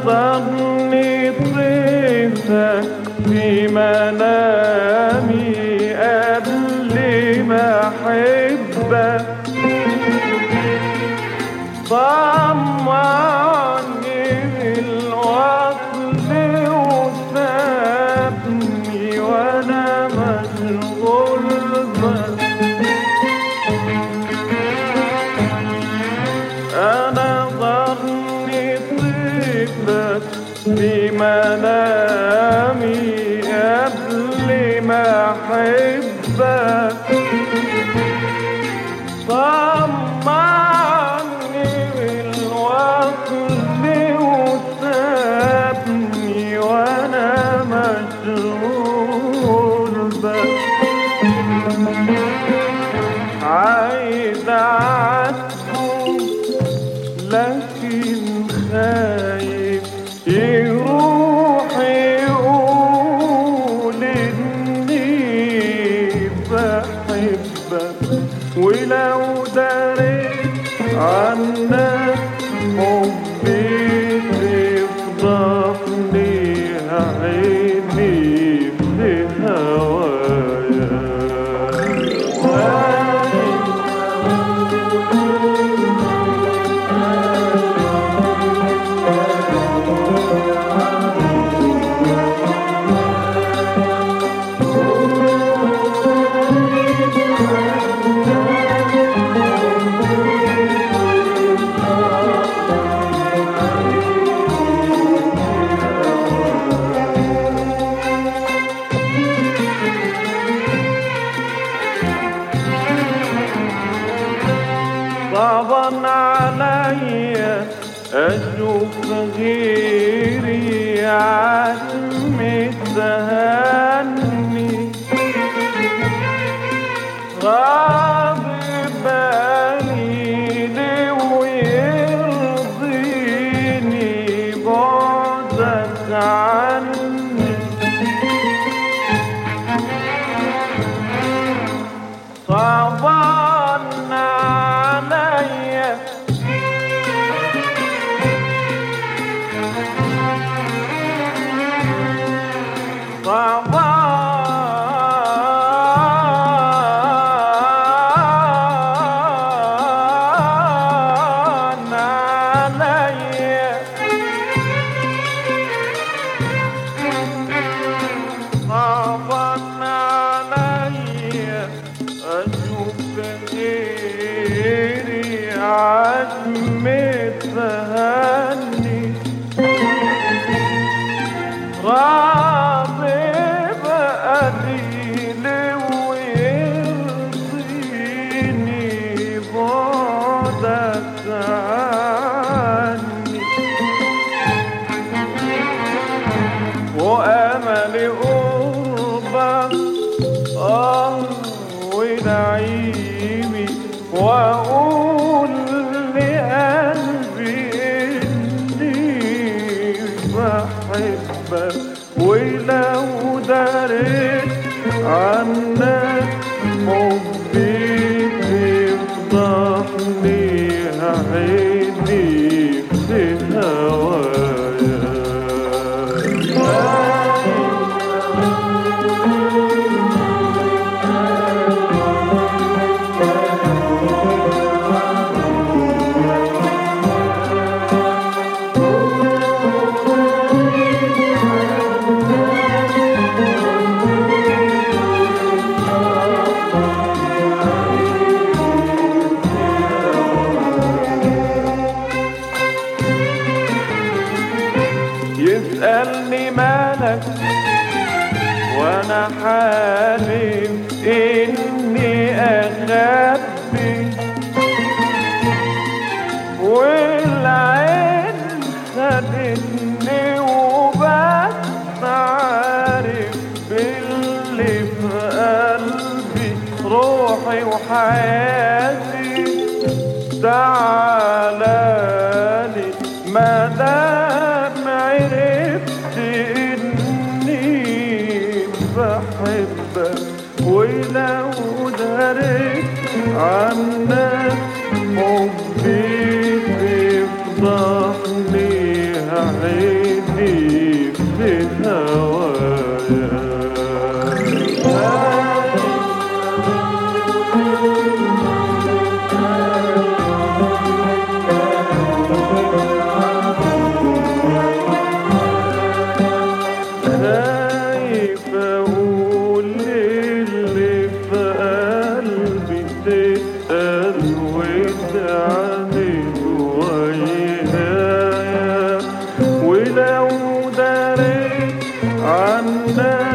ظني طيفك في منامي قبل ما احبك طمعني بالوصل وسابني وانا مشغول بك انا ظني طيبك في منامي قبل ما احبك طمعني بالوصل وسابني وانا مشغول بك عايز اعاتبه لكن خايف يروح يقول اني بحبك ولو دريت عنك حبي تفضحني عيني في هوايا صعبا عليا اشوف غيري عم تهني غاضب بالي ويرضيني بعدك عني صعبان عليا صعبان عليا صعبان عليا أشوف غيري عزمة تهني راضي بقليل ويرضيني بعدك عني وامل قربك اه ونعيمي واقول لقلبي اني بحبك ولو دريت عنك حبي تفضحني عيني في هوايا يسألني مالك وانا حالف اني اخبي والعين خدتني وبس عارف باللي في قلبي روحي وحياتي تعالالي ما دام عرفت اني بحبك ولو دريت عنك حبي تفضحني عيني في هوايا خايف اقول اللي في قلبي تتقل وتعمل ويايا ولو دريت عنك